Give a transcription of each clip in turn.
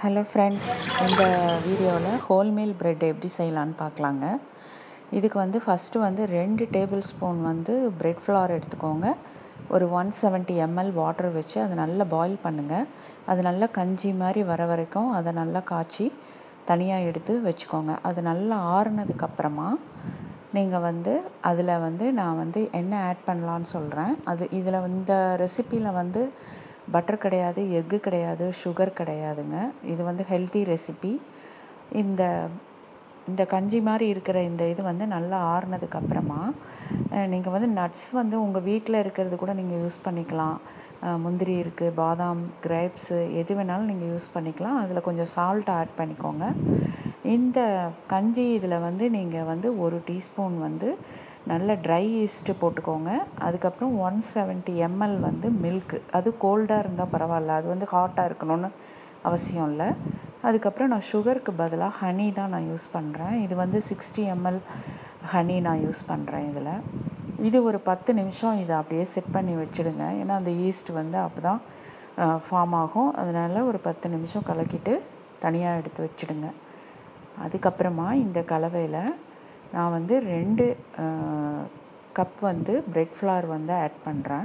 hello friends இந்த வீடியோவில் ஹோல்மீல் bread எப்படி செய்யலான்னு பார்க்கலாங்க இதுக்கு வந்து ஃபஸ்ட்டு வந்து ரெண்டு டேபிள் ஸ்பூன் வந்து பிரெட் ஃப்ளார் எடுத்துக்கோங்க ஒரு ஒன் செவன்ட்டி எம்எல் வாட்டர் வச்சு அதை நல்லா பாயில் பண்ணுங்கள் அது நல்லா கஞ்சி மாதிரி வர வரைக்கும் அதை நல்லா காய்ச்சி தனியாக எடுத்து வச்சுக்கோங்க அது நல்லா ஆறுனதுக்கப்புறமா நீங்கள் வந்து அதில் வந்து நான் வந்து என்ன ஆட் பண்ணலான்னு சொல்கிறேன் அது இதில் இந்த ரெசிப்பியில் வந்து பட்டர் கிடையாது எக்கு கிடையாது சுகர் கிடையாதுங்க இது வந்து ஹெல்த்தி ரெசிபி இந்த இந்த கஞ்சி மாதிரி இருக்கிற இந்த இது வந்து நல்லா ஆறுனதுக்கப்புறமா நீங்கள் வந்து நட்ஸ் வந்து உங்கள் வீட்டில் இருக்கிறது கூட நீங்கள் யூஸ் பண்ணிக்கலாம் முந்திரி இருக்குது பாதாம் கிரேப்ஸு எது வேணாலும் நீங்கள் யூஸ் பண்ணிக்கலாம் அதில் கொஞ்சம் சால்ட் ஆட் பண்ணிக்கோங்க இந்த கஞ்சி இதில் வந்து நீங்கள் வந்து ஒரு டீஸ்பூன் வந்து நல்ல ட்ரை ஈஸ்ட்டு போட்டுக்கோங்க அதுக்கப்புறம் ஒன் செவன்ட்டி எம்எல் வந்து மில்க்கு அது கோல்டாக இருந்தால் பரவாயில்ல அது வந்து ஹாட்டாக இருக்கணும்னு அவசியம் இல்லை அதுக்கப்புறம் நான் சுகருக்கு பதிலாக ஹனி தான் நான் யூஸ் பண்ணுறேன் இது வந்து சிக்ஸ்டி எம்எல் ஹனி நான் யூஸ் பண்ணுறேன் இதில் இது ஒரு பத்து நிமிஷம் இதை அப்படியே செட் பண்ணி வச்சுடுங்க ஏன்னா அந்த ஈஸ்ட் வந்து அப்போ தான் ஃபார்ம் ஆகும் அதனால் ஒரு பத்து நிமிஷம் கலக்கிட்டு தனியாக எடுத்து வச்சுடுங்க அதுக்கப்புறமா இந்த கலவையில் நான் வந்து ரெண்டு கப் வந்து பிரெட் ஃப்ளார் வந்து ஆட் பண்ணுறேன்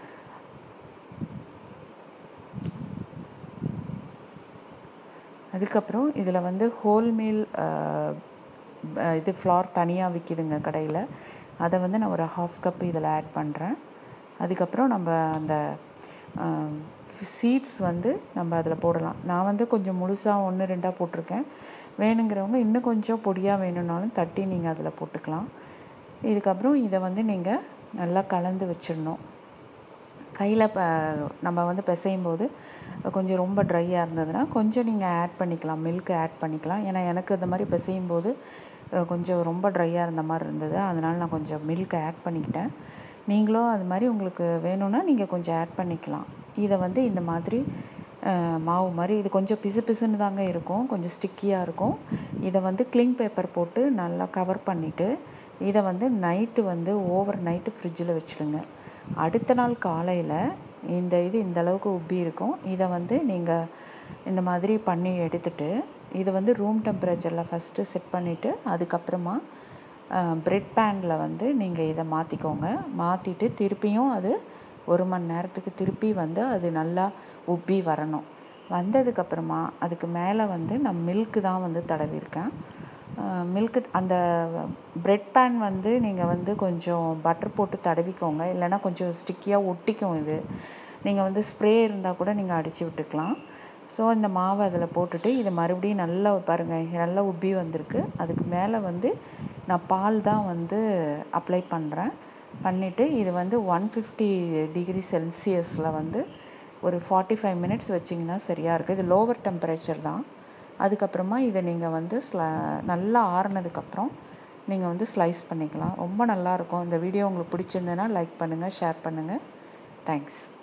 அதுக்கப்புறம் இதில் வந்து ஹோல்மீல் இது ஃப்ளார் தனியாக விற்கிதுங்க கடையில் அதை வந்து நான் ஒரு ஹாஃப் கப் இதில் ஆட் பண்ணுறேன் அதுக்கப்புறம் நம்ம அந்த சீட்ஸ் வந்து நம்ம அதில் போடலாம் நான் வந்து கொஞ்சம் முழுசாக ஒன்று ரெண்டாக போட்டிருக்கேன் வேணுங்கிறவங்க இன்னும் கொஞ்சம் பொடியாக வேணும்னாலும் தட்டி நீங்கள் அதில் போட்டுக்கலாம் இதுக்கப்புறம் இதை வந்து நீங்கள் நல்லா கலந்து வச்சிடணும் கையில் ப நம்ம வந்து பிசையும் போது கொஞ்சம் ரொம்ப ட்ரையாக இருந்ததுன்னா கொஞ்சம் நீங்கள் ஆட் பண்ணிக்கலாம் மில்க் ஆட் பண்ணிக்கலாம் ஏன்னா எனக்கு இந்த மாதிரி பிசையும் போது கொஞ்சம் ரொம்ப ட்ரையாக இருந்த மாதிரி இருந்தது அதனால் நான் கொஞ்சம் மில்க் ஆட் பண்ணிக்கிட்டேன் நீங்களும் அது மாதிரி உங்களுக்கு வேணும்னா நீங்கள் கொஞ்சம் ஆட் பண்ணிக்கலாம் இதை வந்து இந்த மாதிரி மாவு மாதிரி இது கொஞ்சம் பிசு பிசுன்னு தாங்க இருக்கும் கொஞ்சம் ஸ்டிக்கியாக இருக்கும் இதை வந்து கிளிங் பேப்பர் போட்டு நல்லா கவர் பண்ணிவிட்டு இதை வந்து நைட்டு வந்து ஓவர் நைட்டு ஃப்ரிட்ஜில் வச்சுடுங்க அடுத்த நாள் காலையில் இந்த இது இந்த அளவுக்கு உப்பி இருக்கும் இதை வந்து நீங்கள் இந்த மாதிரி பண்ணி எடுத்துட்டு இதை வந்து ரூம் டெம்பரேச்சரில் ஃபஸ்ட்டு செட் பண்ணிவிட்டு அதுக்கப்புறமா ப்ரெட் பேனில் வந்து நீங்கள் இதை மாற்றிக்கோங்க மாற்றிட்டு திருப்பியும் அது ஒரு மணி நேரத்துக்கு திருப்பி வந்து அது நல்லா உப்பி வரணும் வந்ததுக்கப்புறமா அதுக்கு மேலே வந்து நான் மில்க்கு தான் வந்து தடவிருக்கேன் மில்க்கு அந்த ப்ரெட் பேன் வந்து நீங்கள் வந்து கொஞ்சம் பட்டர் போட்டு தடவிக்கோங்க இல்லைனா கொஞ்சம் ஸ்டிக்கியாக ஒட்டிக்கும் இது நீங்கள் வந்து ஸ்ப்ரே இருந்தால் கூட நீங்கள் அடித்து விட்டுக்கலாம் ஸோ இந்த மாவை அதில் போட்டுட்டு இதை மறுபடியும் நல்லா பாருங்கள் நல்லா உப்பி வந்திருக்கு அதுக்கு மேலே வந்து நான் பால் தான் வந்து அப்ளை பண்ணுறேன் பண்ணிவிட்டு இது வந்து ஒன் ஃபிஃப்டி டிகிரி செல்சியஸில் வந்து ஒரு ஃபார்ட்டி ஃபைவ் மினிட்ஸ் வச்சிங்கன்னா சரியாக இருக்குது இது லோவர் டெம்பரேச்சர் தான் அதுக்கப்புறமா இதை நீங்கள் வந்து ஸ்ல நல்லா ஆறுனதுக்கப்புறம் நீங்கள் வந்து ஸ்லைஸ் பண்ணிக்கலாம் ரொம்ப நல்லாயிருக்கும் இந்த வீடியோ உங்களுக்கு பிடிச்சிருந்ததுன்னா லைக் பண்ணுங்கள் ஷேர் பண்ணுங்கள் தேங்க்ஸ்